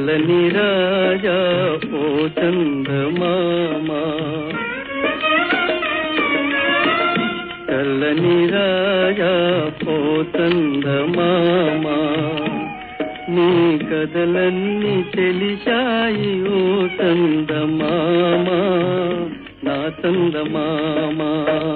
చల్లని రాజా ఓ చందమామా చల్లని రాజా ఓ చందమామా నీ కథలన్నీ తెలిసాయి ఓ చందమామా నా చందమామా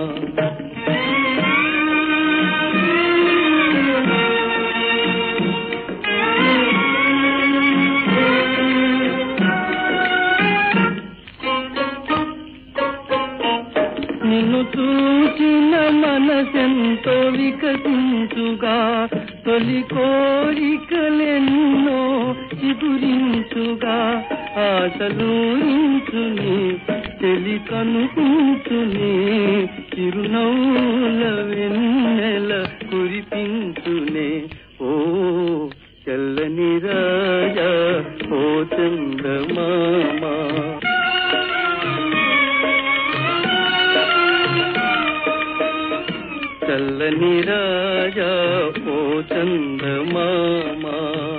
నిన్ను చూసిన మనసెంతో వికసించుగా తొలి కోరికలెన్నో చిగురించుగా ఆశలూరించుని తెలి కనుకుంచుని చిరునవ్వుల వెన్నెల కురిపించునే ఓ చల్లని రాజా ఓ చందమామా చల్లని రాజా ఓ చందమామా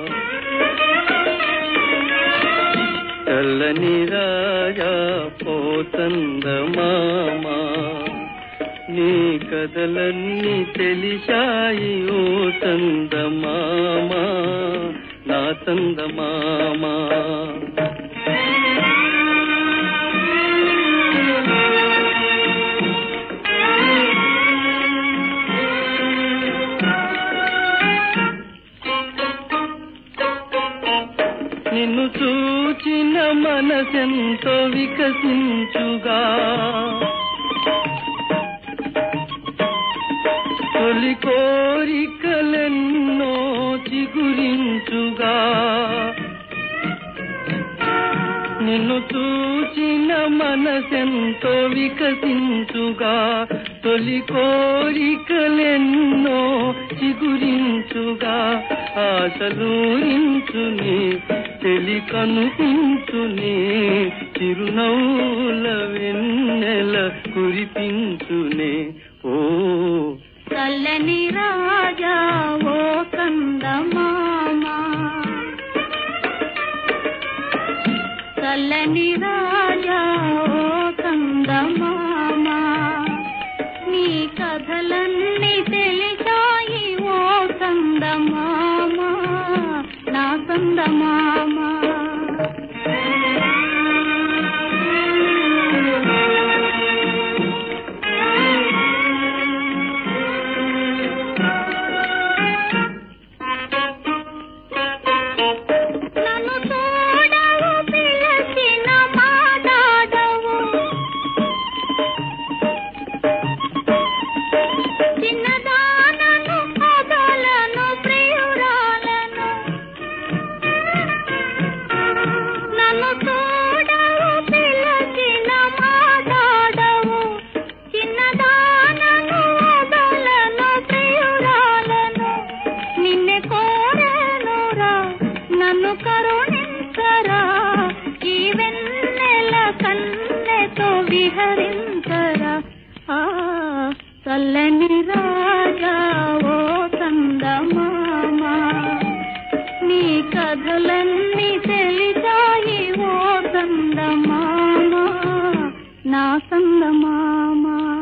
చల్లని రాజా ఓ చందమామా నీ కథలన్నీ తెలిసాయి ఓ చందమామా నా చందమామా నిన్ను చూచిన మనసెంతో వికసించుగా తొలి కోరికలెన్నో చిగురించుగా నిన్ను చూచిన మనసెంతో వికసించుగా తొలి కోరికలెన్నో చిగురించుగా ఆశలూరించుని తెలి కనుపించుని చిరునవ్వుల వెన్నెల కురిపించునే ఓ చల్లని రాజా ఓ కందమామా చల్లని రాజా ఓ కందమామా నీ కథలన్నీ తెలిసాయి ఓ కందమామా నా కందమామా నన్ను చూడవు పిలచిన మాట్లాడవు చిన్నదానను పదలను ప్రియురాలను నన్ను చూడవు పిలచిన మాట్లాడవు చిన్నదానను పదలను ప్రియురాలను నిన్నే కోరనురా నన్ను కరుణించరా ఈ వెన్నెల కన్నెతో విహరించరా ఆ చల్లని రాజా ఓ చందమామా నీ కథలన్నీ తెలిసాయి ఓ చందమామా నా చందమామా